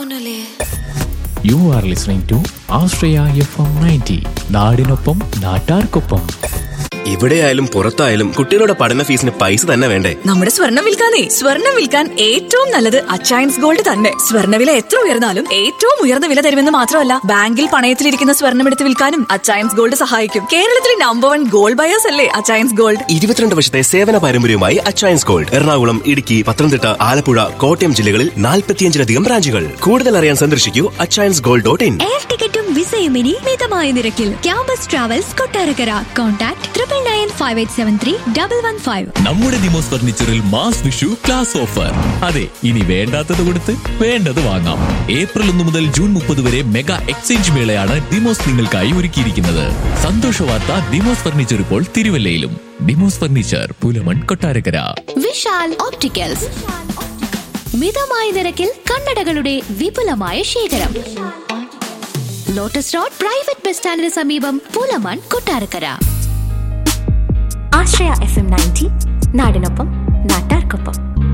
ഒന്നുമില്ലേ you are listening to Ashraya F M ninety നാടിനൊപ്പം നാട്ടാർക്കൊപ്പം ഇവിടെയായാലും പുറത്തായാലും കുട്ടികളുടെ പഠന ഫീസിന് പൈസ തന്നെ വേണ്ടേ നമ്മുടെ സ്വർണം വിൽക്കാനേ സ്വർണം വിൽക്കാൻ ഏറ്റവും നല്ലത് അച്ചയൻസ് ഗോൾഡ് തന്നെ സ്വർണ്ണവില എത്ര ഉയർന്നാലും ഏറ്റവും ഉയർന്ന വില തരുമെന്ന് മാത്രമല്ല ബാങ്കിൽ പണയത്തിലിരിക്കുന്ന സ്വർണം എടുത്ത് വിൽക്കാനും അച്ചയൻസ് ഗോൾഡ് സഹായിക്കും കേരളത്തിലെ നമ്പർ വൺ ഗോൾഡ് ബയേഴ്സ് അല്ലേ അച്ചയൻസ് ഗോൾഡ് ഇരുപത്തിരണ്ട് വർഷത്തെ സേവന പാരമ്പര്യവുമായി അച്ചയൻസ് ഗോൾഡ് എറണാകുളം ഇടുക്കി പത്തനംതിട്ട ആലപ്പുഴ കോട്ടയം ജില്ലകളിൽ നാൽപ്പത്തിയഞ്ചിലധികം ബ്രാഞ്ചുകൾ കൂടുതൽ അറിയാൻ സന്ദർശിക്കൂ Achayans gold dot in air ടിക്കറ്റും വിസയും ഇനി മിതമായ നിരക്കിൽ campus travels Kottarakkara contact triple nine five eight seven three double one five നമ്മുടെ ദിമോസ് ഫർണിച്ചറിൽ മാസ് വിഷു ക്ലാസ് ഓഫർ അതെ ഇനി വേണ്ടാത്തത് കൊടുത്ത് വേണ്ടത് വാങ്ങാം ഏപ്രിൽ ഒന്ന് മുതൽ ജൂൺ മുപ്പത് വരെ മെഗാ എക്സ്ചേഞ്ച് മേളയാണ് ഡിമോസ് നിങ്ങൾക്കായി ഒരുക്കിയിരിക്കുന്നത് സന്തോഷ വാർത്ത ഡിമോസ് ഫർണിച്ചർ ഇപ്പോൾ തിരുവല്ലയിലും ഡിമോസ് ഫർണിച്ചർ പുലമൺ കൊട്ടാരക്കര വിശാൽ ഓപ്റ്റിക്കൽസ് മിതമായ നിരക്കിൽ കണ്ണടകളുടെ വിപുലമായ ശേഖരം ലോട്ടസ് റോഡ് പ്രൈവറ്റ് ബസ് സ്റ്റാൻഡിന് സമീപം Pulamon Kottarakkara Ashraya F M ninety നാടിനൊപ്പം നാട്ടാർക്കൊപ്പം